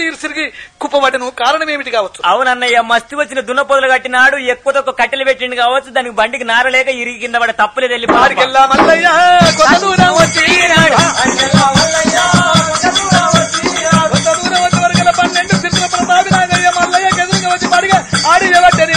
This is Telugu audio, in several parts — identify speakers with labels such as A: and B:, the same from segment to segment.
A: నీరు సిరిగి కుప్పబడను కారణం ఏమిటి కావచ్చు
B: అవునన్నయ్య మస్తి వచ్చిన దున్నపోతులు కట్టినాడు ఎక్కువ తక్కువ కట్టెలు పెట్టిండు కావచ్చు దానికి బండికి నారలేక ఇరిగి కింద పడే తప్పులేదు వెళ్ళి పాపం.
A: ఆడికెళ్ళా మల్లయ్య కొంత దూరం వచ్చినాడు కొంత దూరం వచ్చే వరకల్లా పన్నెండు సిరుల ప్రతాపి నాగయ్య మల్లయ్య ఎదురుగా వచ్చి పడిగా ఆడి వ్యవచ్చని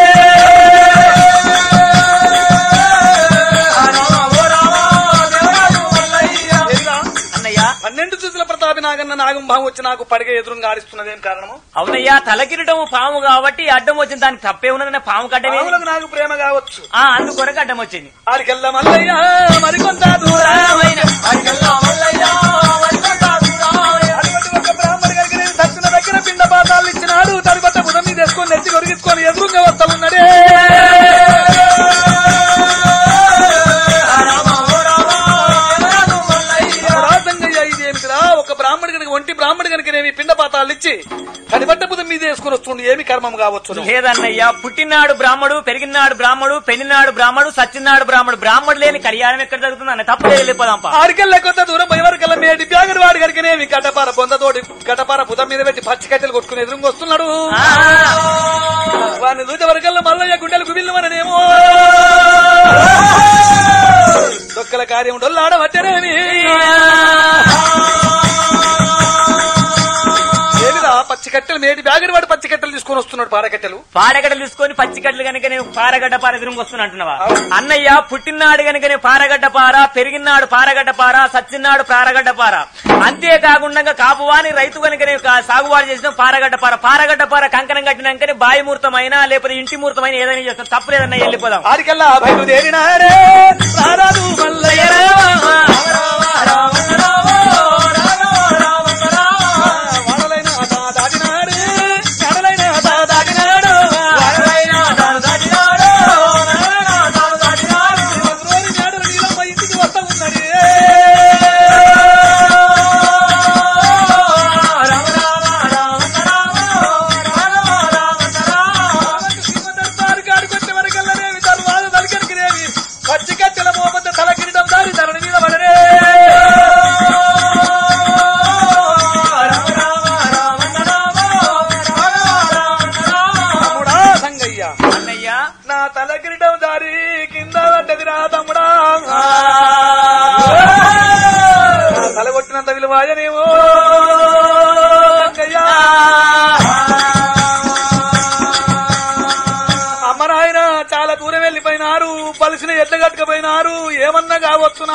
B: అన్నయ్య
A: పన్నెండు చూసిన ప్రతాపి నాగన్న నాగం భావం వచ్చి నాకు పడిగా ఎదురుగా ఆడిస్తున్నదేం కారణము
B: అవునయ్యా తలకిరటము పాము కాబట్టి అడ్డం వచ్చింది దానికి తప్పే ఉన్నదన్న పాము కట్టమే
A: పాములకు నాకు ప్రేమ కావచ్చు
B: ఆ అందుకొరకు అడ్డం వచ్చింది
A: ఆడికెళ్ళా మల్లయ్య మరికొంత దూరమైన అటువంటి ఒక బ్రాహ్మణి గారికి నేను దక్షిణ దగ్గర పిండ పాతాలు ఇచ్చినాడు తరువాత బుధం మీద వేసుకొని నెత్తి కొరిగించుకొని ఎదురుగా వస్తానున్నాడే రాజంగయ్య ఇది ఏమిటిరా ఒక బ్రాహ్మణి కనుక ఒంటి బ్రాహ్మణి కనుకనేమి పిండ పాతాలు ఇచ్చి కడిబట్ట బుధం మీద వేసుకొని వస్తుండే ఏమి కర్మం కావచ్చు
B: లేదన్నయ్య పుట్టినాడు బ్రాహ్మడు పెరిగినాడు బ్రాహ్మడు పెళ్లినాడు బ్రాహ్మడు సచ్చినాడు బ్రాహ్మడు బ్రాహ్మడు లేని కళ్యాణం ఎక్కడ జరుగుతుంది అన్న తప్పు వెళ్ళిపోదాంపా
A: ఆడికెళ్ళ కొంత దూరం పోయేవరకల్లా మేడి బ్యాగర్ వాడి కనుకనేమి గడ్డపార బొందతోటి గడ్డపార బుధం మీద పెట్టి పచ్చి కట్టెలు కొట్టుకుని ఎదురుగా వస్తున్నాడు వాడిని చూసే వరకల్లా మల్లయ్య గుండెలు కుబిల్లుమననేమో దొక్కల కార్యం డొల్లాడవచ్చనేమి ఏమిరా పచ్చి కట్టెలు మేడి బ్యాగర్ వాడు పచ్చి కట్టెలు తీసుకొని వస్తున్నాడు పారకట్టెలు
B: పారగడ్డలు తీసుకొని పచ్చికట్లు కనుక నేను పారగడ్డ పార ఎదురుగా వస్తున్నా అంటున్నావా అన్నయ్య పుట్టినాడు కనుక నేను పారగడ్డ పార పెరిగినాడు పారగడ్డ పార సచ్చినాడు పారగడ్డ పార అంతేకాకుండా కాపువాని రైతు కనుక నేను కా- సాగుబాటు చేసిన పారగడ్డ పార పారగడ్డ పార కంకణం కట్టినాకనే బాయి ముహూర్తమైనా లేకపోతే ఇంటి ముహూర్తమైనా ఏదైనా చేస్తాం తప్పులేదన్న వెళ్ళిపోదాం
A: ఆడికెల్లా బయలుదేరినాడే రారాదు మల్లయ్య వాడలైన అతా దాటినాడు కడలైన అతా దాటినాడు రోజు నాడు నీలమ్మ ఇంటికి వస్తా ఉన్నది శ్రీమంతారు కాడుకొచ్చే వరకల్లనేవి తరువాత తలకెరికినేవి పచ్చి కట్టెల మోపంత తలకిరీటం దారి ధరణి మీద పడరే తమ్ముడా సంగయ్య
B: అన్నయ్య
A: నా తలకిరీటం దారి కింద పడ్డదిరా తమ్ముడా నా తల కొట్టినంత విలువాయనేమో సంగయ్య అమ్మ నాయన చాలా దూరం వెళ్ళిపోయినారు పలిసిన ఎడ్ల కట్టుకుపోయినారు ఏమన్నా కావచ్చునా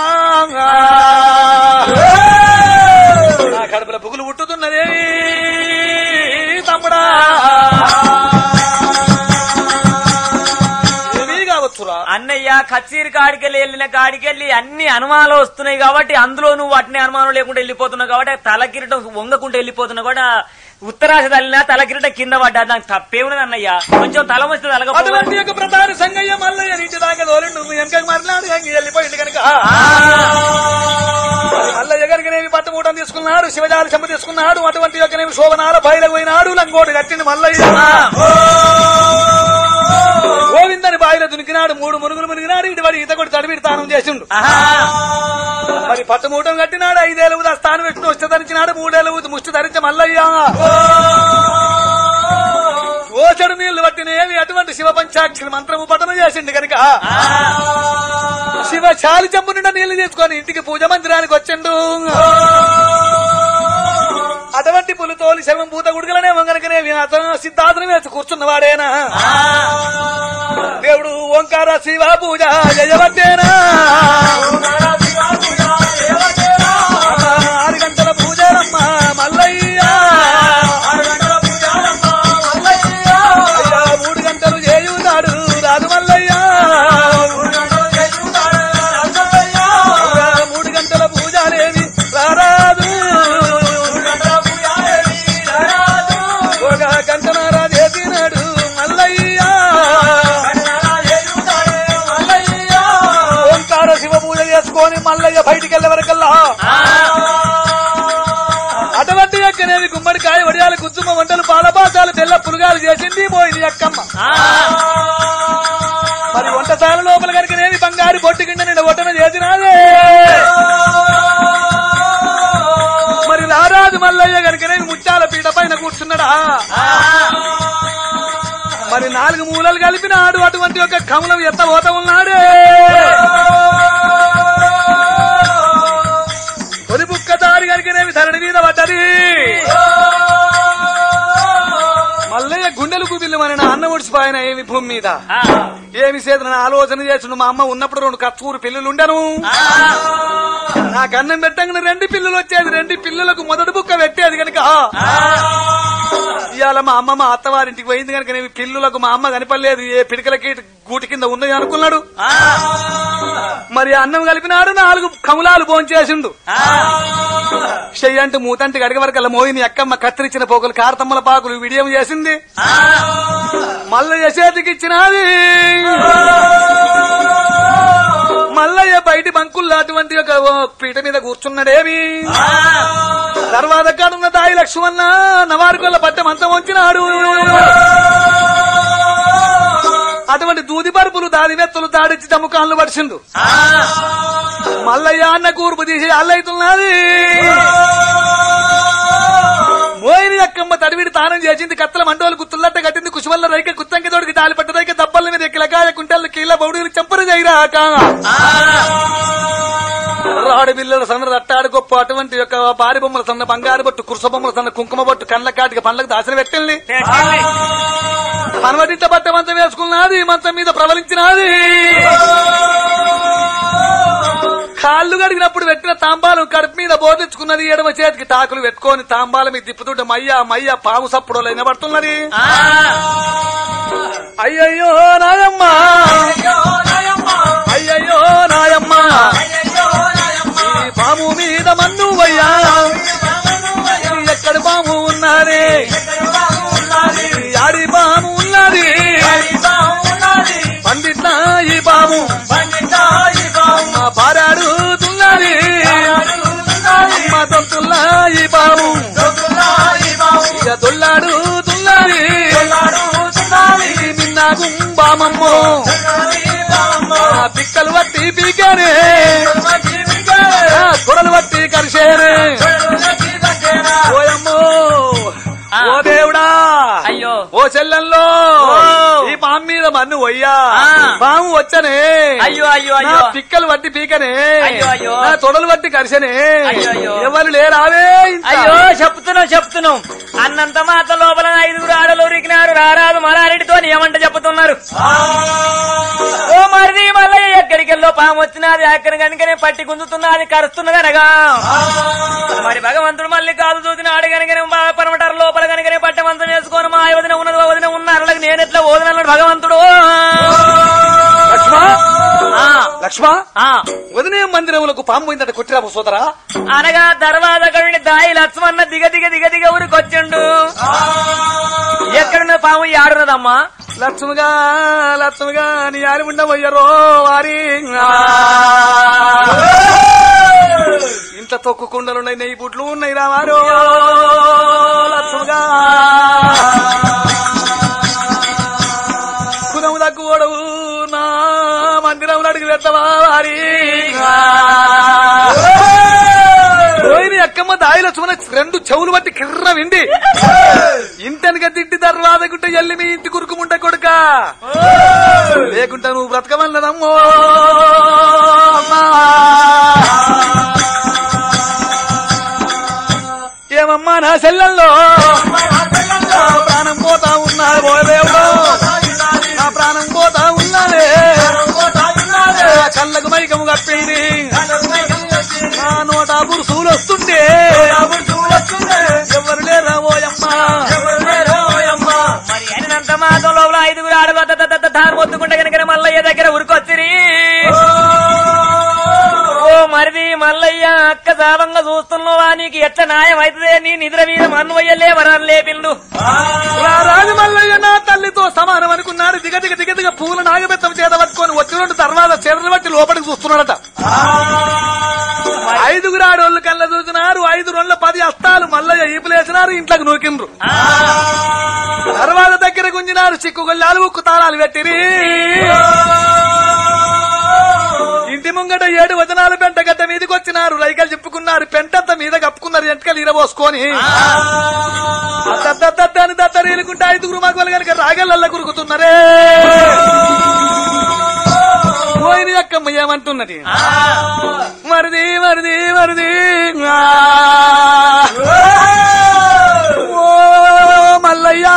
A: నా కడుపుల పుగులు పుట్టుతున్నదే తమ్ముడా ఏమీ కావచ్చురా
B: అన్నయ్య కచ్చీరి కాడికెళ్ళి వెళ్ళిన కాడికెళ్ళి అన్ని అనుమానాలు వస్తున్నాయి కాబట్టి అందులో నువ్వు వాటిని అనుమానం లేకుండా వెళ్ళిపోతున్నావు కాబట్టి తలకిరటం వంగకుండా వెళ్ళిపోతున్నావు కూడా ఉత్తరాశ తల్లిన తలకిరటం కింద పడ్డా నాకు తప్పేమున్నది అన్నయ్య కొంచెం తల వస్తే తలగ
A: అటువంటి యొక్క ప్రధాన సంగయ్య మల్లయ్య నీటి దాకా దోలి నువ్వు వెనకకి మరలాడు ఎంగి వెళ్ళిపోయింది కనుక మల్లయ్య గారికి పట్టు మూటం తీసుకున్నాడు శివజాలి చెంబ తీసుకున్నాడు అటువంటి యొక్క నేమి శోభనాల బయలకు పోయినాడు లంగోటి కట్టింది మల్లయ్య గోవిందని బాయిలో దునికినాడు మూడు మునుగులు మునిగినాడు ఇటు వాడి ఈత కొట్టి తడివిడి తానం చేసిండు మరి పట్టు మూటం కట్టినాడు ఐదేళ్ళు ఊది ఆ స్థానం పెట్టుకుని వచ్చి ధరించినాడు మూడేళ్ళు ఊది ముష్టి ధరించే మల్లయ్య ఓచడు నీళ్లు పట్టినేవి అటువంటి శివ పంచాక్షరి మంత్రము పఠనం చేసిండు కనుక శివ చాలి చెంబు నిండా నీళ్లు తీసుకొని ఇంటికి పూజ మందిరానికి వచ్చిండు అటువంటి పులితోలి శవం పూత గుడికలనే వంగనకనే అతను సిద్ధార్థం వేసి కూర్చున్నవాడేనా దేవుడు ఓంకార శివ పూజ జయవట్టేనా ఆరు గంటల పూజలమ్మ మల్లయ్య అయ్యా, మూడు గంటలు చేయుతాడు రాదు మల్లయ్య అయ్యా, మూడు గంటల పూజలేవి రారాదు ఒక గంటనారా చేసినాడు మల్లయ్య ఓంకార శివ పూజ చేసుకొని మల్లయ్య బయటికి వెళ్ళే వరకల్లా అటువంటి యొక్కనేవి గుమ్మడికాయ వడియాలు కుచ్చుమ వంటలు పాలపాసాలు తెల్ల పులుగాలు చేసింది పోయింది అక్కమ్మ మరి వంటశాల లోపల కనుకనేవి బంగారు బొట్టు కింద నిండా ఒట్టన చేసినాదే మరి రారాజు మల్లయ్య కనుకనేవి ముత్యాల పీటపై మరి నాలుగు మూలలు కలిపినాడు అటువంటి ఒక కమలం ఎత్త పోత ఉన్నాడే తొలి బుక్క దారి కలిగినవి ధరణి మీద పడ్డది మల్లయ్య గుండెలు కుదిల్లు మన అన్న ఒడిసిపోయిన ఏమి భూమి మీద
B: ఆ,
A: ఏమి చేతన ఆలోచన చేస్తుండు మా అమ్మ ఉన్నప్పుడు రెండు కచ్చూరు పిల్లలు ఉండను
B: ఆ,
A: నాకు అన్నం పెట్టంగానే రెండు పిల్లలు వచ్చేది రెండు పిల్లలకు మొదటి బుక్క పెట్టేది కనుక
B: ఆ,
A: ఇవాళ మా అమ్మ మా అత్తవారింటికి పోయింది కనుక నేను పిల్లులకు మా అమ్మ కనపడలేదు ఏ పిడికలకి గూటి కింద ఉన్నది అనుకున్నాడు
B: ఆ,
A: మరి అన్నం కలిపినాడు నాలుగు కములాలు భోంచేసిండు
B: ఆ,
A: చెయ్యంటూ మూతంటి గడిగ వరకల్లా మోయిని అక్కమ్మ కత్తిరించిన పోకలు కారతమ్మల పాకులు విడియం చేసింది
B: ఆ,
A: మల్లయ్య చేతికి ఇచ్చినది మల్లయ్య బయటి బంకుల్లో అటువంటి ఒక ఓ పీట మీద కూర్చున్నాడేమి
B: ఆ,
A: తర్వాత కాడున్న దాయి లక్ష్మణ నవారుకొల్ల పట్టె మంచం వంచినాడు అటువంటి దూది పరుపులు దాది మెత్తలు దాడిచ్చి దమ్ముకాళ్ళు పడిచిండు
B: ఆ,
A: మల్లయ్య అన్న కూర్పు తీసి అల్లైతున్నది మోయిని అక్కమ్మ తడివిడి తానం చేసింది కత్తల మండోలు గుత్తుల్లట్ట కట్టింది కుశవల్ల రైక కుత్తంకి తోడికి తాలి పట్ట రైక దబ్బల మీద ఎక్కిలకాయ కుంటలు కీళ్ళ బౌడీలు చెంపరు చేయరాక రాడు బిల్లల సన్న రట్టాడు గొప్ప అటువంటి యొక్క భారీ బొమ్మల సన్న బంగారు బొట్టు కురుస బొమ్మల సన్న కుంకుమ బొట్టు కళ్ళ కాటికి పండ్లకు దాసిన పెట్టింది
B: పెట్టండి.
A: పనవటింట బట్ట మంచం వేసుకున్నది మంచం మీద ప్రవలించినది కాళ్ళు గడిగినప్పుడు పెట్టిన తాంబాలం కడుపు మీద బోధించుకున్నది ఎడమ చేతికి టాకులు పెట్టుకొని తాంబాల మీద తిప్పుతుంటే మయ్య మయ్య పాము సప్పుడు వినబడుతున్నది
B: ఆ,
A: అయ్యయ్యో నాయమ్మ అయ్యయ్యో నాయమ్మ ఈ పాము మీద మన్ను వయ్యా ఎక్కడ పాము ఉన్నది యాడి పాము ఉన్నది పండిట్లా ఈ పాము మా పారాడుతున్నది మా దొంతుల్లా ఈ పాము ఇక దొల్లాడుతున్నది ఈ మిన్నా గుంబామమ్మో మా పిక్కలు వట్టి పీకేనే ఆ తొడలు వట్టి కరిసేనే ఓయమ్మో
B: ఆ.
A: ఓ దేవుడా
B: అయ్యో
A: ఓ చెల్లెల్లో
B: ఓ.
A: ఈ పాము మీద మన్ను వయ్యా
B: ఆ.
A: పాము వచ్చనే
B: అయ్యో అయ్యో
A: నా
B: అయ్యో
A: పిక్కలు వట్టి పీకనే
B: అయ్యో, అయ్యో.
A: నా తొడలు వట్టి కరిసనే
B: అయ్యో, అయ్యో.
A: ఎవరు లేరావే ఇంత?
B: అయ్యో చెప్తున్నాం చెప్తున్నాం అన్నంత మాత లోపల ఐదుగురు ఆడలు ఉరికినారు రారాదు మలారెడ్డితో ఏమంట చెప్తున్నారు ఓ మరిది మల్లయ్య ఎక్కడికి వెళ్ళో పాము వచ్చినది అక్కడి కనుకనే పట్టి గుంజుతున్నది కరుస్తున్నదనగా మరి భగవంతుడు మళ్ళీ కాదు చూసినాడు కనుకనే పరమటారు లోపల కనుకనే పట్టమంతం వేసుకొని మా వదిన ఉన్నది వదిన ఉన్న అరలకు నేను ఎట్లా వదినన్నాడు భగవంతుడు
A: లక్ష్మా
B: ఆ,
A: లక్ష్మా
B: ఆ.
A: వదినే మందిరములకు పాము పోయిందట కొట్టిరాపు సోదరా
B: అనగా తర్వాత కడుని దాయి లక్ష్మణ దిగ దిగ దిగ దిగ ఊరికొచ్చిండు ఎక్కడున్న పాము ఆడున్నదమ్మా
A: లక్ష్మిగా లక్ష్మిగా నీ ఆరి ఉండబోయ్యరో వారి ఇంత తొక్కు కుండలున్నాయి నెయ్యి బుట్లు ఉన్నాయి రావారో లక్ష్మిగా కుదము తక్కువడవు నా మందిరం అడిగి పెట్టవా వారి పోయిన ఎక్కమ్మ దాయి లక్ష్మణ రెండు చెవులు బట్టి కిర్ర విండి ఇంటెనక తిట్టి తర్వాత గుట్ట ఎల్లి మీ ఇంటి కురుకుముంట కొడుక లేకుంటా నువ్వు బ్రతకమన్నదమ్మో అమ్మా. ఏమమ్మా నా సెల్లల్లో నా ప్రాణం పోతా ఉన్నా ఓ దేవుడు నా ప్రాణం పోతా ఉన్నానే నా కళ్ళకు మైకము కప్పింది నా నోట పురుషులు వస్తుండే ఎవరు లేరా ఓయమ్మా
B: మరి అయినంత మాత్రం లోపల ఐదుగురు ఆడలు అత్త తత్త తత్త తాను మొత్తుకుంటే కనుక మల్లయ్య దగ్గర ఉరికొచ్చిరి ఓ మరిది మల్లయ్య అక్క సావంగా చూస్తున్నావా నీకు ఎట్ల న్యాయం అవుతుందే నీ నిద్ర మీద మన్వయ్యలే వరం లేపిండు
A: రా రాజమల్లయ్య నా తల్లితో సమానం అనుకున్నాడు దిగ దిగ దిగ దిగ పూల నాగబెత్తం చేత పట్టుకొని వచ్చినట్టు తర్వాత చెర్రలు బట్టి లోపలికి చూస్తున్నాడట ఐదుగురు ఆడోళ్ళు కళ్ళ చూసినారు ఐదు రోజుల పది అస్తాలు మల్లయ్య ఈపులేసినారు ఇంట్లోకి నూకిండ్రు
B: ఆ,
A: తర్వాత దగ్గర గుంజినారు చిక్కు గొల్లాలు ఉక్కు తాళాలు పెట్టిరి ఇంటి ముంగట ఏడు వదనాలు పెంట గడ్డ మీదకి వచ్చినారు రైకలు చెప్పుకున్నారు పెంటంత మీద కప్పుకున్నారు ఎంటకలు ఇరబోసుకొని అని దత్తరీలుకుంటే ఐదుగురు మగవాళ్ళు కనుక రాగలల్ల కురుకుతున్నారే పోయిన అక్కమ్మ ఏమంటున్నది మరిది మరిది మరిది ఆ. ఓ మల్లయ్యా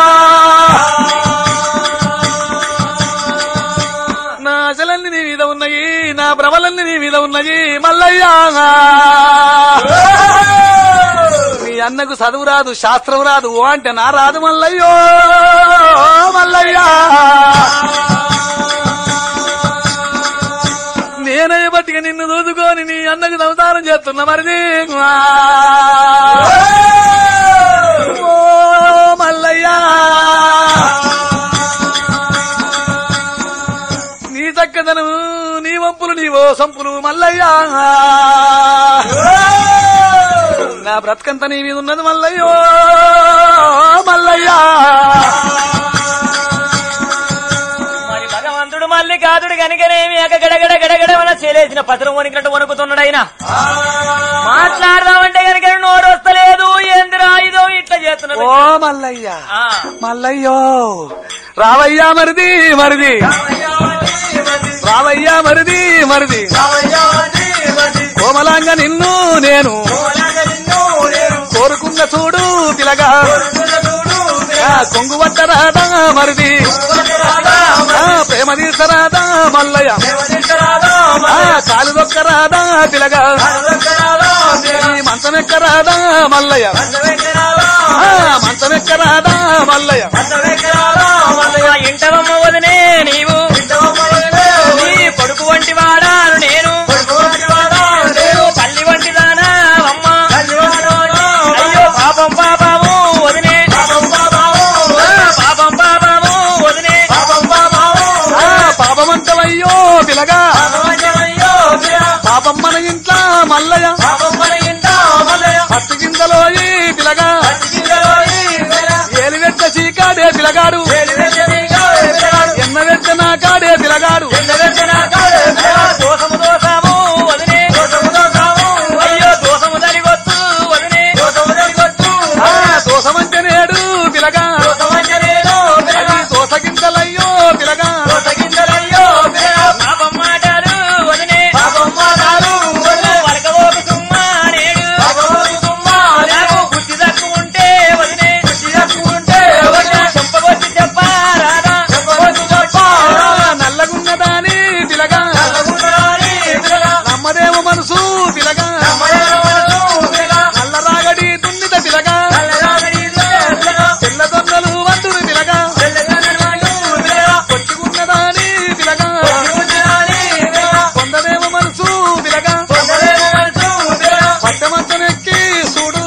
A: నా ఆశలన్నీ నీ మీద ఉన్నాయి నా భ్రమలన్నీ నీ మీద ఉన్నాయి మల్లయ్యా నీ అన్నకు చదువు రాదు శాస్త్రం రాదు ఓ అంటే నా రాదు మల్లయ్యో మల్లయ్యా నేనే బట్టిగా నిన్ను దూదుకొని నీ అన్నకు సంసారం చేస్తున్నా మరిది ఓ మల్లయ్యా నీ చక్కదనం నీ వంపులు నీవో సంపులు మల్లయ్యా నా బ్రతకంతా నీ మీద ఉన్నది మల్లయ్యో మల్లయ్యా
B: మరి భగవంతుడు మళ్ళీ కాదుడు కనుకనేమి అక గడగడ గడగడ మన చేలేసిన పత్రం వణికినట్టు వణుకుతున్నాడు ఆయన మాట్లాడదామంటే కనుక నోరు వస్తలేదు ఏందిరా ఇదో ఇట్లా చేస్తున్నది
A: ఓ మల్లయ్యా
B: ఆ,
A: మల్లయ్యో రావయ్యా మరిది మరిది రావయ్యా మరిది మరిది కోమలాంగ నిన్ను నేను కోరుకున్న చూడు పిలగా ఆ, కొంగు వట్టరాదా మరిది ఆ, ప్రేమ తీసరాదా మల్లయ్య ఆ, కాలు దొక్కరాదా పిలగా ఈ మంచం ఎక్కరాదా మల్లయ్య ఆ, మంచం ఎక్కరాదా మల్లయ్య
B: ఆ ఇంటవమ్మ వదినే నీవు నీ కొడుకు వంటి వాడాను నేను నేను తల్లి వంటి దానా అమ్మ అయ్యో పాపం పాపము వదినే ఆ, పాపం పాపము వదినే
A: ఆ, పాపమంతవయ్యో పిలగా పాపం మన ఇంట్లో మల్లయ్య పత్తి గింజలో ఈ పిలగా ఏలి వెచ్చ చీకాడే పిలగాడు ఎన్న వెచ్చ నా కాడే పిలగాడు
B: దోసము దోసము వదినే అయ్యో దోసము జరిగొచ్చు వదినే
A: ఆ, దోసమంటే నేడు పిలగా అది దోస గింజలయ్యో పిలగా
B: పాపం మాటారు వదినే పలకబోకు సుమ్మా నేడు నాకు బుద్ధి తక్కువ ఉంటే వదినే చెప్పగొచ్చి చెప్పారాదా
A: ఆ, నల్లగున్నదాని పిలగా నమ్మదేమో మనసు పిలగా నల్లరాగడి దున్నిత పిలగా తెల్ల దొంగలు వంతుడు పిలగా కొట్టుకున్నదాని పిలగా కొందరేమో మనసు పిలగా పట్టమంతనెక్కి చూడు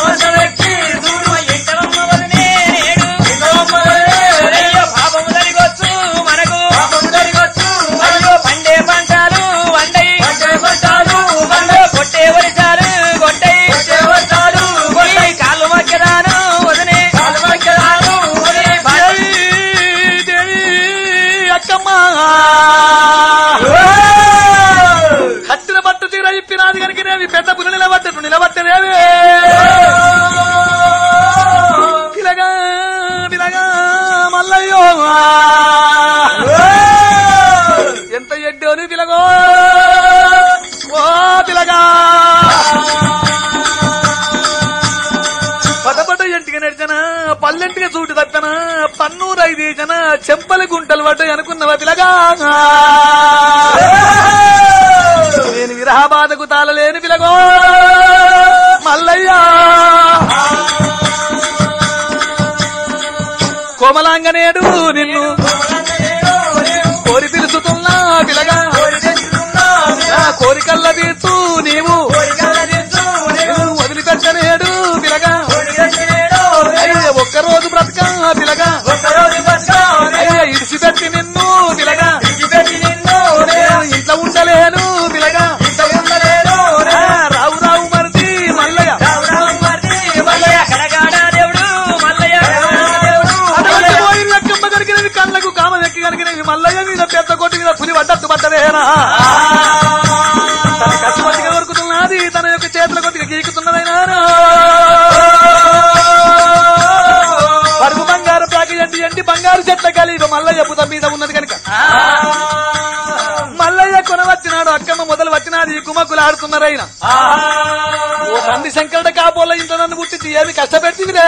B: ఎంటవమ్మ వదినే నేడు అయ్యో పాపము జరిగొచ్చు మనకు అయ్యో పండే పంటలు వండై అయ్యో కొట్టే వరిసాలు కొట్టై కొట్టై కాళ్ళు మక్కదాను వదినే వదినే భార్య
A: దేవి, దేవి, అక్కమ్మ కట్టిన పట్టు తీర ఇప్పినాది కనుక నేవి పెద్ద పులి నిలబడ్డట్టు నిలబట్టలేవే పిలగా పిలగా మల్లయ్యో ఎంత ఎడ్డోని పిలగో ఓ పిలగా పటపట ఎంటిగా నడిచన పల్లెంటిగా చూటు తప్పన పన్నూరు ఐదేచన చెంపల గుంటలు పడ్డాయి అనుకున్నవా పిలగా నేను విరహ బాధకు తాళలేని పిలగో మల్లయ్యా కోమలాంగనేడు నిన్ను కోరి పిలుచుతున్నా పిలగా నా కోరికల్ల తీర్చు నీవు నిన్ను వదిలిపెట్టనేడు పిలగా అయ్య ఒక్కరోజు బ్రతక పిలగా అయ్య ఇడిసిపెట్టి నిన్ను పిలగా నేను ఇంట్లో ఉండలేను పిలగా ఆ, రావు రావు మరిది మల్లయ్య
B: మల్లయ్య కడగాడ దేవుడు మల్లయ్య
A: అటువంటి పోయిన లెక్కమ్మ కనుక కళ్ళకు కామ ఎక్కి కనుక మల్లయ్య మీద పెద్ద కొట్టు మీద పులి పడ్డట్టు పడ్డదేనా కోట్ల కలిపి మల్లయ్య బుధ మీద ఉన్నది కనుక మల్లయ్య కొన వచ్చినాడు అక్కమ్మ మొదలు వచ్చినాడు ఈ కుమ్మక్కులు ఆడుతున్నారైనా ఓ తండ్రి శంకరుడ కాపోల ఇంట్లో నన్ను పుట్టించి ఏమి కష్టపెట్టిందిరా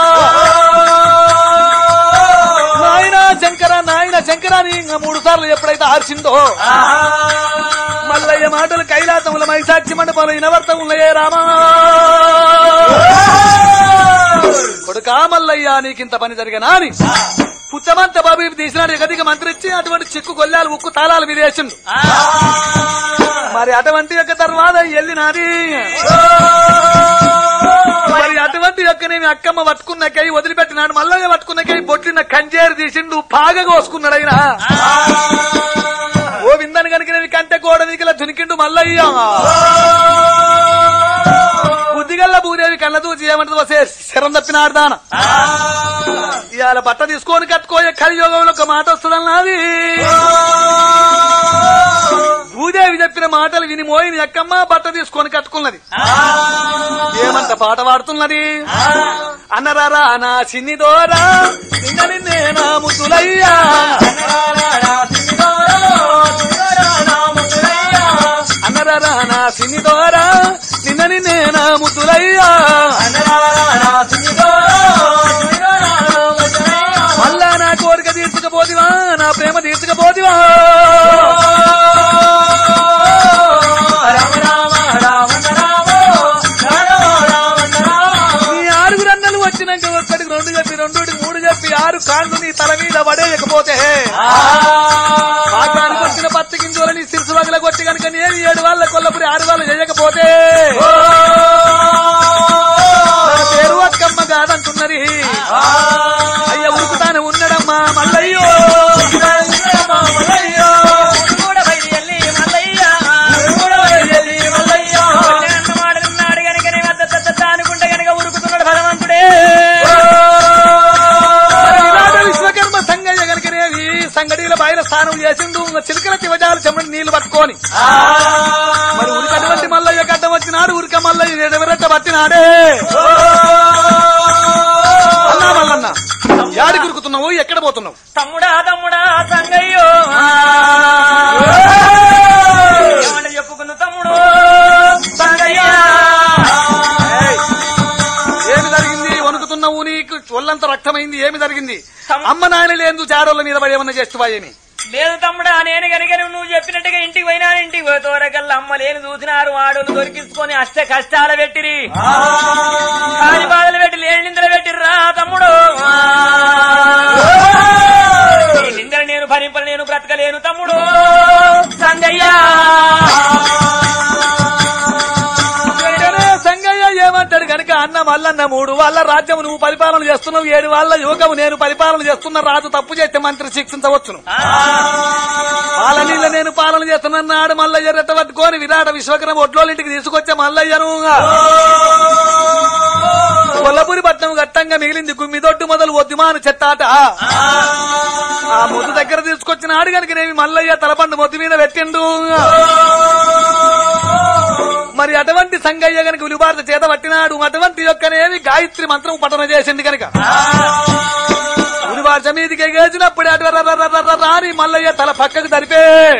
A: నాయన శంకర నాయన శంకర అని ఇంకా మూడు సార్లు ఎప్పుడైతే ఆర్చిందో మల్లయ్య మాటలు కైలాసముల మైసాక్షి మండపంలో ఇనవర్తం ఉన్నాయే రామా కొడుకా మల్లయ్య నీకింత పని జరిగినా అని పుచ్చమంత బాబు ఇవి తీసినాడు ఎగదిగ మంత్రిచ్చి అటువంటి చిక్కు గొల్లాలు ఉక్కు తాళాలు విదేశిండు మరి అటువంటి యొక్క తర్వాత వెళ్ళినాది మరి అటువంటి యొక్క నేను అక్కమ్మ పట్టుకున్నకై వదిలిపెట్టినాడు మల్లయ్య పట్టుకున్నకై బొట్టిన కంజేరు తీసిండు పాగ కోసుకున్నాడు ఆయన ఓ విందని కనుక నేను కంటే గోడ దిగిల దునికిండు మల్లయ్య బుద్ధిగల్ల భూదేవి కళ్ళ దూచి ఏమంటది వసే శరం తప్పినాడు దాన ఇవాళ బట్ట తీసుకొని కట్టుకోయే కలియోగంలో ఒక మాట వస్తుందన్నది భూదేవి చెప్పిన మాటలు విని మోయిన ఎక్కమ్మ బట్ట తీసుకొని కట్టుకున్నది ఏమంట పాట పాడుతున్నది అన్నరారా నా చిన్ని దోరా నిన్న నిన్నే నా ముద్దులయ్యా అన్నరారా నా చిన్ని దోరా నిన్న నిన్నే నా ముద్దులయ్యా మళ్ళా నా కోరిక తీర్చకపోతివా నా ప్రేమ తీర్చకపోతివా నీ ఆరుగురు అన్నలు వచ్చినాక ఒక్కడికి రెండు చెప్పి రెండుకి మూడు చెప్పి ఆరు కాళ్ళు నీ తల మీద పడేయకపోతే పాకానికి వచ్చిన పత్తి గింజలు నీ సిరుసు వగల కొట్టి కనుక నేను ఏడు వాళ్ళ కొల్లపురి ఆరు వాళ్ళు చేయకపోతే నా పేరు అక్కమ్మ కాదంటున్నది అయ్య ఉరుకుతానే ఉన్నాడమ్మా మల్లయ్యో మల్లయ్యో
B: కూడా బయలు వెళ్ళి మల్లయ్య అన్నమాడుతున్నాడు గనుక నీ వద్ద తత్త అనుకుంటే గనుక ఉరుకుతున్నాడు భగవంతుడే
A: ఈనాడు విశ్వకర్మ సంగయ్య గనుకనేవి సంగడిల బయల స్నానం చేసిండు చిలకల తివజాలు చెమ్మడి నీళ్లు పట్టుకొని మరి ఉరికటువంటి మల్లయ్య గడ్డ వచ్చినాడు ఉరిక మల్లయ్య ఎడవరెట్ట పట్టినాడే అన్నా మల్లన్న యాడికి ఉరుకుతున్నావు ఎక్కడ పోతున్నావు
B: తమ్ముడా తమ్ముడా సంగయ్యో ఏమన్నా చెప్పుకుందు తమ్ముడు సంగయ్యా
A: ఏయ్, ఏమి జరిగింది వణుకుతున్నావు నీకు ఒళ్ళంత రక్తమైంది ఏమి జరిగింది అమ్మ నాయన లేదు చారోళ్ళ మీద పడి ఏమన్నా చేస్తువా ఏమి
B: లేదు తమ్ముడా నేను కనుక నువ్వు చెప్పినట్టుగా ఇంటికి పోయినా ఇంటికి పోతోరకల్లా అమ్మ లేని చూసినారు ఆడోళ్ళు దొరికించుకొని అష్ట కష్టాల పెట్టిరి కాని బాధలు పెట్టి లేని నిందలు పెట్టిర్రా తమ్ముడు ఈ నిందలు నేను భరింపలేను బ్రతకలేను తమ్ముడు సంగయ్యా
A: వెంటనే సంగయ్య ఏమంటాడు కనుక అన్న మల్లన్న మూడు వాళ్ళ రాజ్యం నువ్వు పరిపాలన చేస్తున్నావు ఏడు వాళ్ళ యువకము నేను పరిపాలన చేస్తున్న రాజు తప్పు చేస్తే మంత్రి శిక్షించవచ్చును పాలనీళ్ళ నేను పాలన చేస్తున్నాడు మల్లయ్య రెట్ట పట్టుకొని విరాట విశ్వకరం ఒడ్లోళ్ళింటికి తీసుకొచ్చే మల్లయ్యను కొల్లపురి పట్నం గట్టంగా మిగిలింది గుమ్మిదొడ్డు మొదలు ఒద్దిమాను చెత్తాట ఆ ముద్దు దగ్గర తీసుకొచ్చిన ఆడు కనుక నేమి మల్లయ్య తలపండు మొద్దు మీద పెట్టిండు మరి అటువంటి సంగయ్య గనక ఉలిబార్త చేత పట్టినాడు అటువంటి యొక్కనేమి గాయత్రి మంత్రం పఠన చేసింది కనుక ఉలిబార్చ మీదికి ఎగేసినప్పుడు అటు ర- ర- ర- ర- ర- రాని మల్లయ్య తల పక్కకు తరిపే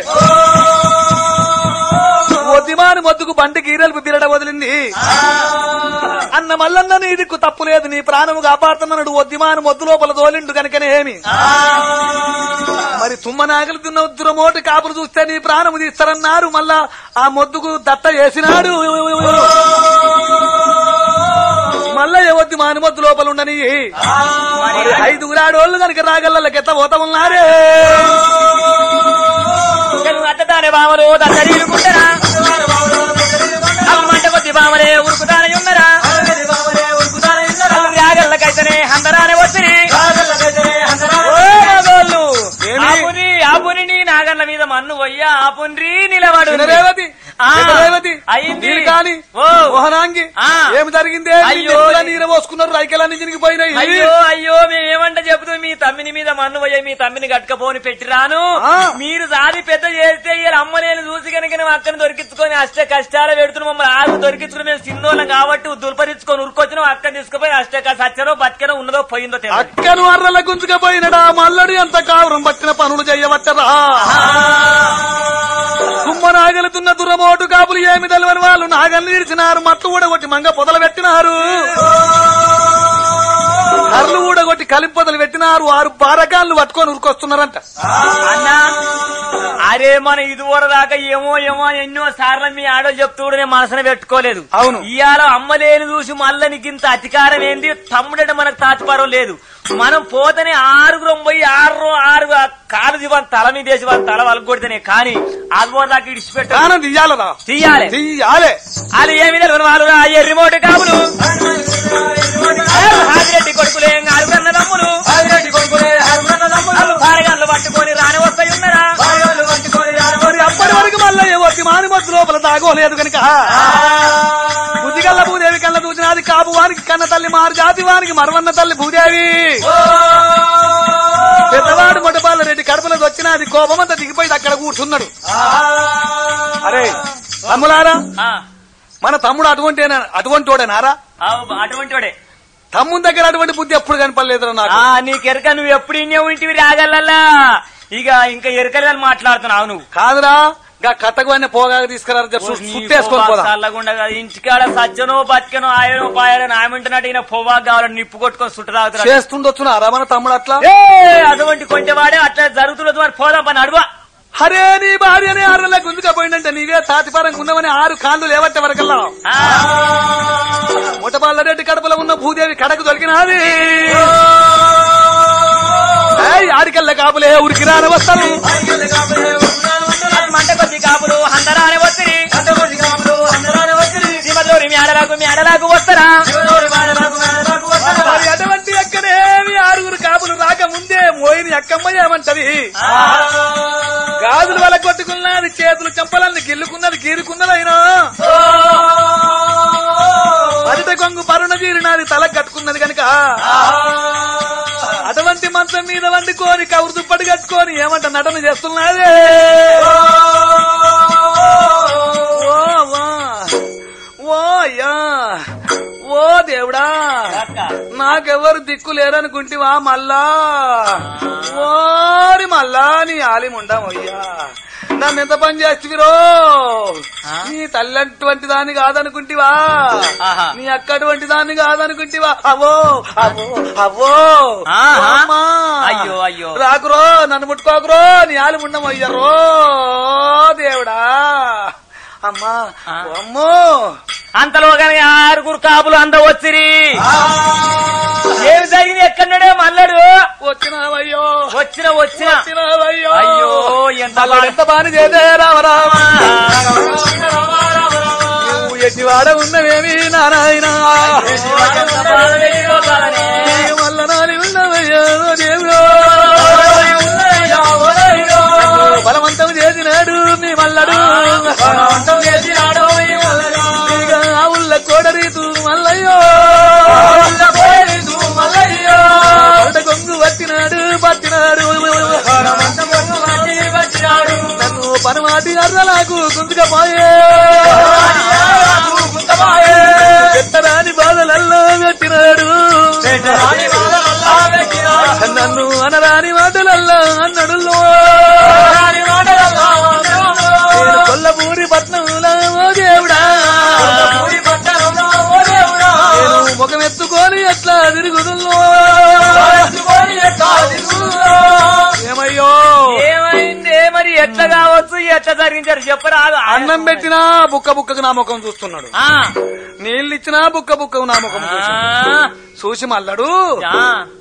A: ఒద్దిమాని మొద్దుకు బండి గీరలు బిరడ వదిలింది అన్న మల్లన్న నీదికు తప్పు లేదు నీ ప్రాణము కాపాడుతున్నాడు ఒద్దిమాను మొద్దు లోపల దోలిండు కనుకనే ఏమి మరి తుమ్మ నాగలి దున్న దురమోటి కాపులు చూస్తే నీ ప్రాణము తీస్తారన్నారు మళ్ళా ఆ మొద్దుకు దత్త వేసినాడు మళ్ళా వద్దు మాని మొద్దు లోపల ఉండని మరి ఐదుగురు ఆడోళ్ళు కనుక రాగల్లకి ఎట్లా పోతా ఉన్నారే
B: నువ్వు అత్తదానే బామలు దద్దరీలుకుంటారా అమ్మంట కొద్ది బామలే ఉరుకుతానే ఉన్నరా రాగల్లకైతేనే అందరానే వచ్చిరి
A: ఏమి?
B: ఆపుని ఆపుని నీ నాగన్న మీద మన్ను పోయ్యా ఆపుని నిలబడు
A: రేవతి
B: ఆ,
A: రేవతి
B: అయింది.
A: కానీ
B: ఓ.
A: మోహనాంగి
B: ఆ.
A: ఏమి జరిగింది
B: అయ్యో.
A: నీరు పోసుకున్నారు రైకెలన్నీ చినిగిపోయినాయి
B: అయ్యో అయ్యో మేమేమంట చెబుతూ మీ తమ్మిని మీద మన్ను పోయే మీ తమ్మిని గట్టుకపోని పెట్టిరాను
A: ఆ.
B: మీరు సాది పెద్ద చేస్తే ఇలా అమ్మలేని చూసి కనుక మేము అక్కని దొరికించుకొని అష్ట కష్టాలు పెడుతున్నాం మమ్మల్ని ఆరు దొరికించుకుని మేము చిన్నోళ్ళం కాబట్టి దుల్పరించుకొని ఉరుకొచ్చినాం అక్కని తీసుకుపోయి అష్ట సచ్చనో బతికనో ఉన్నదో పోయిందో తెలియదు
A: అక్కను అర్రల గుంజుకపోయినడా మల్లడు ఎంత కావరం పట్టిన పనులు చేయవట్టరా కుమ్మ నాగలుతున్న దురమోటు కాపులు ఏమి తెలవని వాళ్ళు నాగల్ని ఇడిచినారు మత్తు ఊడగొట్టి మంగ పొదలు పెట్టినారు కర్లు ఊడగొట్టి కలింపొదలు పెట్టినారు ఆరు బారకాళ్ళు పట్టుకొని ఉరికొస్తున్నారంట
B: అన్నా అరే మన ఇదివర దాకా ఏమో ఏమో ఎన్నో సార్లు మీ ఆడో చెప్తూ నేను మనసున పెట్టుకోలేదు
A: అవును.
B: ఇవాళ అమ్మలేని చూసి మళ్ళీ నీకు ఇంత అధికారం ఏంది తమ్ముడంటే మనకు తాచిపారం లేదు మనం పోతేనే ఆరుగురం పోయి ఆరు ఆరు కాలు దివాన్ తల మీద వేసి వాళ్ళ తల వాళ్ళకి కొడితేనే కానీ అదివర దాకా ఇడిచిపెట్ట
A: కానం తీయాలరా
B: తీయాలి
A: తీయాలే
B: వాళ్ళు ఏమి తెలియని వాళ్ళు రా ఎర్రిమోటి కాపులు హాజిరెడ్డి కొడుకులే ఆరుగురన్న తమ్ములు వాళ్ళు భారగాళ్ళు పట్టుకొని రాని వస్తాయి ఉన్నారా
A: మరి అప్పటి వరకు మళ్ళీ వచ్చి మాని మత్తు లోపల తాగోలేదు కనుక బుద్ధిగల్ల భూదేవి కళ్ళ చూసినది కాపు వానికి కన్న తల్లి మారు జాతి వానికి మరవన్న తల్లి భూదేవి పెద్దవాడు మొట్టపాల రెడ్డి కడుపులోకి వచ్చినది కోపమంతా దిగిపోయి అక్కడ కూర్చున్నాడు అరే తమ్ములారా
B: ఆ,
A: మన తమ్ముడు అటువంటి అటువంటి వాడేనారా
B: ఆ, అటువంటి వాడే
A: తమ్ముని దగ్గర అటువంటి బుద్ధి ఎప్పుడు కనపడలేదురా నాకు
B: ఆ నీకు ఎరక నువ్వు ఎప్పుడు ఇన్నే ఉంటివి రాగలల్లా ఇక ఇంకా ఎరకలేదని మాట్లాడుతున్నావు నువ్వు
A: కాదురా గా కట్టకు అన్నీ పోగా తీసుకురా సుట్టేసుకొని పోదా
B: చల్లగుండా కాదు ఇంటికాడ సజ్జనో బతికనో ఆయనో పాయనో ఆయమంటున్నట్టు ఈయన పొవ్వా కావాలని నిప్పు కొట్టుకొని సుట్టు తాగుతున్నాడు
A: చేస్తుండొచ్చునా మన తమ్ముడు అట్లా
B: ఏ, అటువంటి కొంచెవాడే అట్లా జరుగుతున్నది మరి పోదాం పని అడుగు
A: హరే నీ భార్యని ఆరుల గుంజుకపోయిందంటే నీవే తాతిపారంగా ఉన్నావని ఆరు కాళ్ళు లేవట్టే వరకల్లా ముఠపాల రెడ్డి కడపలో ఉన్న భూదేవి కడకు దొరికినది ఏయ్, ఆడికల్ల కాపులే ఉరికి రాని వస్తారు
B: మంట కొద్ది కాపులు అందరానే వస్తుంది శ్రీమతిలోని మేడలకు మేడలకు వస్తారా
A: మరి అటువంటి ఎక్కడేమి ఆరుగురు కాపులు రాక ముందే మోయిని అక్కమ్మ ఏమంటది గాజులు వల కొట్టుకున్నది చేతులు చెంపలన్నీ గిల్లుకున్నది గీరుకున్నదైనా మరిట కొంగు పరుణ జీరినది తల కట్టుకున్నది కనుక అటువంటి మంచం మీద వండుకొని కౌరు దుప్పటి కట్టుకొని ఏమంట నటన చేస్తున్నది ఓ వా. ఓ అయ్యా ఓ దేవుడా నాకెవరు దిక్కు లేరనుకుంటివా మళ్ళా ఓరి మళ్ళా నీ ఆలిముండమయ్యా నన్ను ఎంత పని చేస్తువిరో నీ తల్లి అటువంటి దాన్ని కాదనుకుంటివా
B: ఆహా.
A: నీ అక్క అటువంటి దాన్ని కాదనుకుంటివా అవో అవో అవో
B: ఆహా.
A: అమ్మా.
B: అయ్యో, అయ్యో.
A: రాకురో నన్ను ముట్టుకోకురో నీ ఆలిముండమయ్యరో దేవుడా అమ్మా
B: ఆ.
A: ఓ అమ్మో
B: అంతలో కానీ ఆరుగురు కాపులు అంద వచ్చిరి ఏమి జరిగింది ఎక్కడనే మల్లడు
A: వచ్చినావయ్యో
B: వచ్చిన వచ్చిన
A: వచ్చినావయ్యో
B: అయ్యో, ఎంత
A: మళ్ళా
B: బాధ.
A: ఎంత బాని చేదే రామరామా నువ్వు ఎట్టివాడ ఉన్నవేమి నారాయణ మల్ల నాని ఉన్నవయ్యో దేవుడో బలవంతం చేసినాడు మీ మల్లడు ఇక ఆ ఉల్ల కోడరీతు మల్లయ్యో కొరట కొంగు పట్టినాడు పట్టినాడు నన్ను పనమాటి అర్రలాకు గుంజుకపోయే పెట్టరాని బాధలల్లో పెట్టినాడు నన్ను అనరాని మాటలల్లో అన్నడు నేను కొల్లపూరి పట్నంలో ఓ దేవుడా నేను ముఖం ఎత్తుకొని ఎట్లా తిరుగుతుల్లో ఏమయ్యో
B: ఏమైంది మరి ఎట్లా కావచ్చు ఎట్లా జరిగించారు చెప్పరాదు
A: అన్నం పెట్టినా బుక్క బుక్కకు నా ముఖం చూస్తున్నాడు
B: ఆ,
A: నీళ్ళు ఇచ్చినా బుక్క బుక్కకు నా ముఖం చూస్తున్నాడు.
B: ఆ,
A: చూసి మల్లడు
B: ఆ.